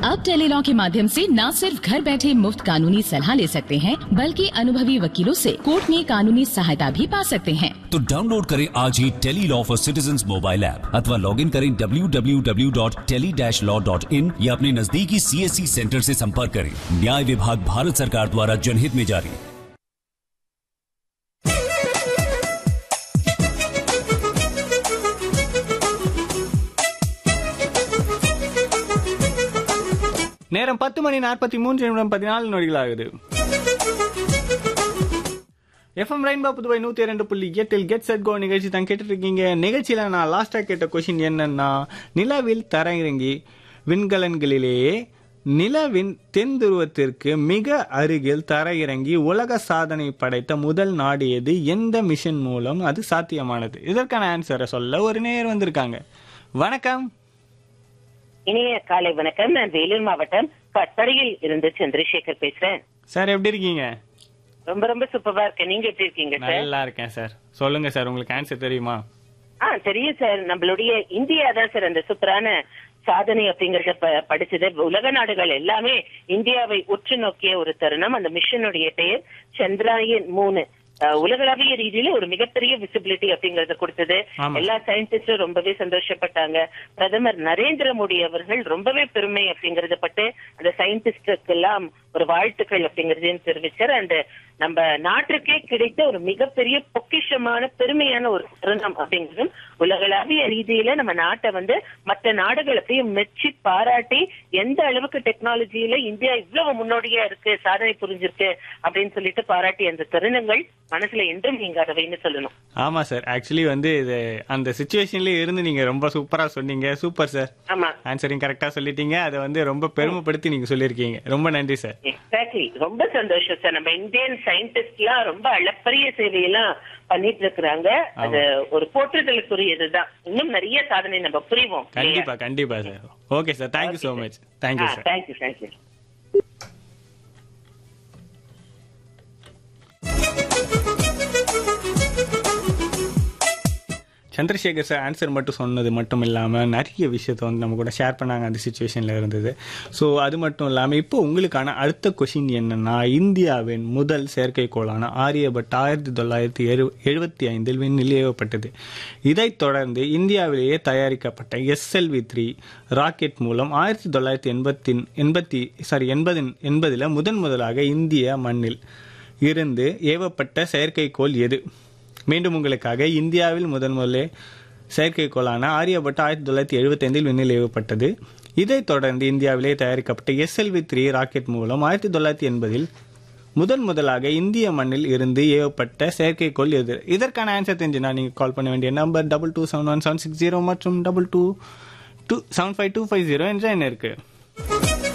अब टेलीलॉ के माध्यम से न सिर्फ घर बैठे मुफ्त कानूनी सलाह ले सकते हैं बल्कि अनुभवी वकीलों से कोर्ट में कानूनी सहायता भी पा सकते हैं तो डाउनलोड करें आज ही tele law for citizen mobile app अथवा लॉग इन करें www.tele-law.in या अपने नजदीकी सीएससी सेंटर से संपर्क करें न्याय विभाग भारत सरकार द्वारा जनहित में जारी நேரம் பத்து மணி நாற்பத்தி மூன்று நிமிடம் பதினாலு நொடிகள் ஆகுது எஃப்எம் ரெயின்பா புதுவை நூத்தி இரண்டு புள்ளி எட்டில் கெட் செட் கோ நிகழ்ச்சி தான் கேட்டுட்டு இருக்கீங்க நிகழ்ச்சியில நான் லாஸ்டா கேட்ட கொஸ்டின் என்னன்னா நிலவில் தரையிறங்கி விண்கலன்களிலேயே நிலவின் தென் துருவத்திற்கு மிக அருகில் தரையிறங்கி உலக சாதனை படைத்த முதல் நாடு எது எந்த மிஷன் மூலம் அது சாத்தியமானது இதற்கான ஆன்சரை சொல்ல ஒரு நேர் வந்திருக்காங்க வணக்கம் இனிய காலை வணக்கம் நான் வேலூர் மாவட்டம் கட்டளையில் இருந்து சந்திரசேகர் பேசுறேன் சார் எப்படி இருக்கீங்க ரொம்ப ரொம்ப சூப்பரா இருக்கேன் நீங்க எப்படி இருக்கீங்க சார் நல்லா இருக்கேன் சார் சொல்லுங்க சார் உங்களுக்கு ஆன்சர் தெரியுமா ஆ தெரியும் சார் நம்மளுடைய இந்தியா தான் சார் அந்த சூப்பரான சாதனை அப்படிங்கறத ப- படிச்சது உலக நாடுகள் எல்லாமே இந்தியாவை உற்று நோக்கிய ஒரு தருணம் அந்த மிஷனுடைய பெயர் சந்திராயன் மூணு அஹ், உலகளாவிய ரீதியில ஒரு மிகப்பெரிய விசிபிலிட்டி அப்படிங்கறத கொடுத்தது ஆமா. எல்லா சயின்டிஸ்டும் ரொம்பவே சந்தோஷப்பட்டாங்க பிரதமர் நரேந்திர மோடி அவர்கள் ரொம்பவே பெருமை அப்படிங்கறத பட்டு அந்த சயின்டிஸ்டுக்கு எல்லாம் ஒரு வாழ்த்துக்கள் அப்படிங்கறதையும் தெரிவிச்சார் அந்த நம்ம நாட்டுக்கே கிடைத்த ஒரு மிகப்பெரிய பொக்கிஷமான பெருமையான ஒரு தருணம் அப்படிங்கிறதும் உலகளாவிய ரீதியில நம்ம நாட்டை வந்து மற்ற நாடுகள் அப்படியே மெச்சி பாராட்டி எந்த அளவுக்கு டெக்னாலஜியில இந்தியா இவ்வளவு முன்னோடியா இருக்கு சாதனை புரிஞ்சிருக்கு அப்படின்னு சொல்லிட்டு பாராட்டி அந்த தருணங்கள் மனசுல என்றும் நீங்காதவைன்னு சொல்லணும் ஆமா சார் ஆக்சுவலி வந்து இது அந்த சுச்சுவேஷன்லயே இருந்து நீங்க ரொம்ப சூப்பரா சொன்னீங்க சூப்பர் சார் ஆமா ஆன்சரிங் கரெக்டா சொல்லிட்டீங்க அதை வந்து ரொம்ப பெருமைப்படுத்தி நீங்க சொல்லியிருக்கீங்க ரொம்ப நன்றி சார் எக்ஸாக்ட்லி ரொம்ப சந்தோஷம் சார் நம்ம இந்தியன் சயின்டிஸ்ட் எல்லாம் ரொம்ப அளப்பரிய சேவையெல்லாம் பண்ணிட்டு இருக்கிறாங்க அது ஒரு போற்றுதலுக்குரியதுதான் இன்னும் நிறைய சாதனை நம்ம புரிவோம் கண்டிப்பா கண்டிப்பா sir okay sir thank you so much thank you sir thank you thank you Chandrasekhar sir answer மட்டும் சொன்னது மட்டும் இல்லாமல் நிறைய விஷயத்த வந்து நம்ம கூட ஷேர் பண்ணாங்க அந்த சுச்சுவேஷனில் இருந்தது ஸோ அது மட்டும் இல்லாமல் இப்போ உங்களுக்கான அடுத்த கொஷின் என்னன்னா இந்தியாவின் முதல் செயற்கைக்கோளான ஆரியபட் ஆயிரத்தி தொள்ளாயிரத்தி எழு எழுபத்தி ஐந்தில் விண்ணில் ஏவப்பட்டது இதைத் தொடர்ந்து இந்தியாவிலேயே தயாரிக்கப்பட்ட எஸ்எல்வி த்ரீ ராக்கெட் மூலம் ஆயிரத்தி தொள்ளாயிரத்தி எண்பத்தி எண்பத்தி சாரி எண்பதின் எண்பதில் முதன் முதலாக இந்திய மண்ணில் இருந்து ஏவப்பட்ட செயற்கைக்கோள் எது மீண்டும் உங்களுக்காக இந்தியாவில் முதன் முதலே செயற்கைக்கோளான ஆரியபட் ஆயிரத்தி தொள்ளாயிரத்தி எழுபத்தைந்தில் விண்ணில் ஏவப்பட்டது இதைத் தொடர்ந்து இந்தியாவிலே தயாரிக்கப்பட்ட எஸ்எல்வி த்ரீ ராக்கெட் மூலம் ஆயிரத்தி தொள்ளாயிரத்தி எண்பதில் முதன் முதலாக இந்திய மண்ணில் இருந்து ஏவப்பட்ட செயற்கைக்கோள் எது இதற்கான ஆன்சர் தெரிஞ்சுனா நீங்கள் கால் பண்ண வேண்டிய number double two seven one seven six zero மற்றும் double two two seven five two five zero என்ற எண் இருக்கு